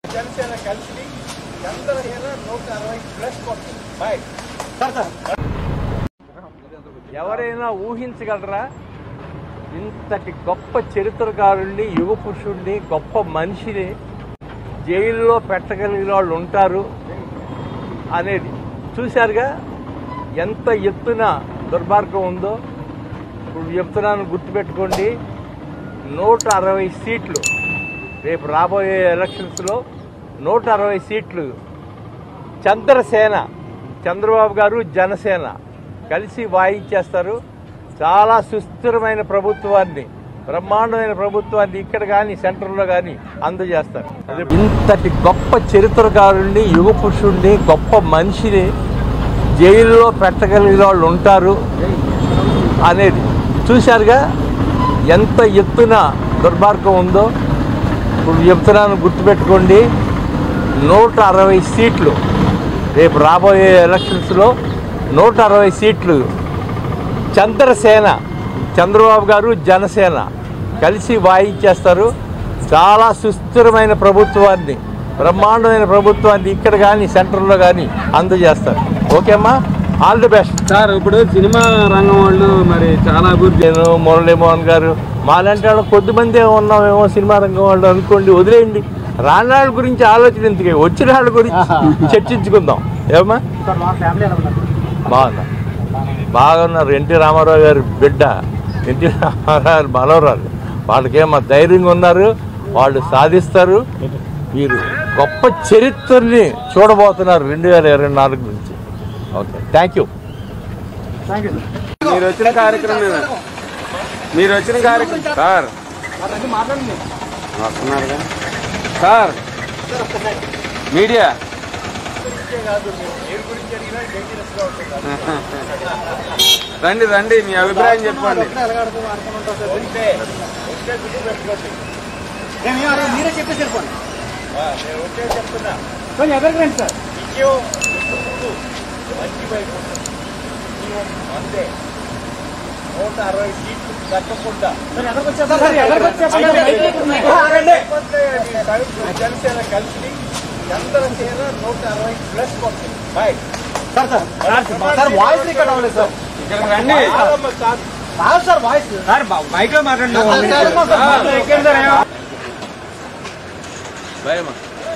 జనసేన కలిసి చంద్రసేన నూట అరవై ప్లస్ వస్తుంది బాయ్ ఎవరైనా ఊహించగలరా ఇంతటి గొప్ప చరిత్రకారుణ్ణి యుగ పురుషుడిని గొప్ప మనిషిని జైల్లో పెట్టగలిగిన వాళ్ళు ఉంటారు అనేది చూశారుగా ఎంత ఎత్తున దుర్మార్గం ఉందో ఇప్పుడు చెప్తున్నాను గుర్తుపెట్టుకోండి నూట అరవై సీట్లు రేపు రాబోయే ఎలక్షన్స్లో నూట అరవై సీట్లు చంద్రసేన చంద్రబాబు గారు జనసేన కలిసి వాయించేస్తారు చాలా సుస్థిరమైన ప్రభుత్వాన్ని బ్రహ్మాండమైన ప్రభుత్వాన్ని ఇక్కడ కానీ సెంటర్లో కానీ అందజేస్తారు ఇంతటి గొప్ప చరిత్రకారుణ్ణి యుగ పురుషుడిని గొప్ప మనిషిని జైల్లో పెట్టగలిగిన వాళ్ళు ఉంటారు అనేది చూశారుగా ఎంత ఎత్తున దుర్మార్గం ఉందో ఇప్పుడు చెప్తున్నాను గుర్తుపెట్టుకోండి నూట అరవై సీట్లు రేపు రాబోయే ఎలక్షన్స్లో నూట అరవై సీట్లు చంద్రసేన చంద్రబాబు గారు జనసేన కలిసి వాయించేస్తారు చాలా సుస్థిరమైన ప్రభుత్వాన్ని బ్రహ్మాండమైన ప్రభుత్వాన్ని ఇక్కడ కానీ సెంటర్లో కానీ అందజేస్తారు ఓకేమ్మా ఆల్ ది బెస్ట్ సార్ ఇప్పుడు సినిమా రంగం వాళ్ళు మరి చాలా అభివృద్ధి నేను మురళీమోహన్ గారు మాలాంటి వాళ్ళు కొద్దిమంది ఉన్నామేమో సినిమా రంగం వాళ్ళు అనుకోండి వదిలేయండి రాని వాళ్ళ గురించి ఆలోచన ఎందుకే వచ్చిన వాళ్ళ గురించి చర్చించుకుందాం ఏమా బాగున్నా బాగున్నారు ఎన్టీ రామారావు గారి బిడ్డ ఎన్టీ రామారావు గారి మనవరాలు వాళ్ళకేమో ధైర్యంగా ఉన్నారు వాళ్ళు సాధిస్తారు మీరు గొప్ప చరిత్రని చూడబోతున్నారు రెండు వేల ఇరవై నాలుగు నుంచి ఓకే థ్యాంక్ యూ మీరు వచ్చిన కార్యక్రమం మీరు వచ్చిన కార్యక్రమం సార్ వస్తున్నారుగా సార్ మీడియా రండి రండి మీ అభిప్రాయం చెప్పండి మీరే చెప్పేసి వెళ్ళిపోండి నేను వచ్చే చెప్తున్నా కొంచెం ఎక్కడికి రండి సార్ విజయం ముందు మంచి వైపు ఉంటుంది. విజయం అంతే నూట అరవై సీట్లు తగ్గకుండా సార్ ఎక్కడికి వచ్చేస్తారు సార్ ఎక్కడికి వచ్చేస్తారు జనసేన కలిసి చంద్రసేన నూట అరవై ప్లస్ వస్తుంది bye sir sir sir voice record అవ్వలేదు సార్ ఇక్కడ రండి కాదు సార్ వాయిస్ సార్ మైక్ లో మాట్లాడండి భయమా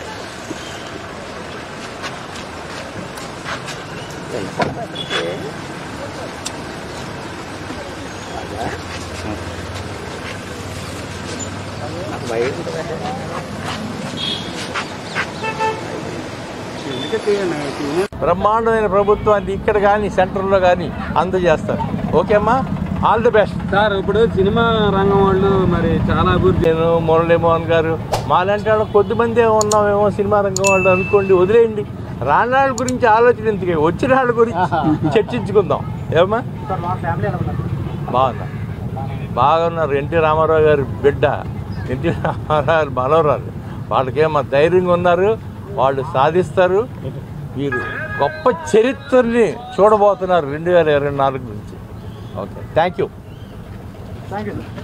బ్రహ్మాండమైన ప్రభుత్వాన్ని ఇక్కడ కానీ సెంటర్లో కానీ అందజేస్తారు ఓకేమ్మా ఆల్ ది బెస్ట్ సార్ ఇప్పుడు సినిమా రంగం వాళ్ళు మరి చాలా అభివృద్ధి నేను మురళీమోహన్ గారు మాలాంటి వాళ్ళు కొద్దిమంది ఉన్నామేమో సినిమా రంగం వాళ్ళు అనుకోండి వదిలేయండి రాని వాళ్ళ గురించి ఆలోచన ఎందుకే వచ్చిన వాళ్ళ గురించి చర్చించుకుందాం ఏమా సార్ మా ఫ్యామిలీ ఎలా ఉన్నారు బాగున్నా బాగున్నారు ఎన్టీ రామారావు గారి బిడ్డ ఎన్టీ రామారావు గారి మనవరాలు వాళ్ళకేమో ధైర్యంగా ఉన్నారు వాళ్ళు సాధిస్తారు మీరు గొప్ప చరిత్రని చూడబోతున్నారు రెండు వేల ఇరవై నాలుగు నుంచి okay thank you thank you sir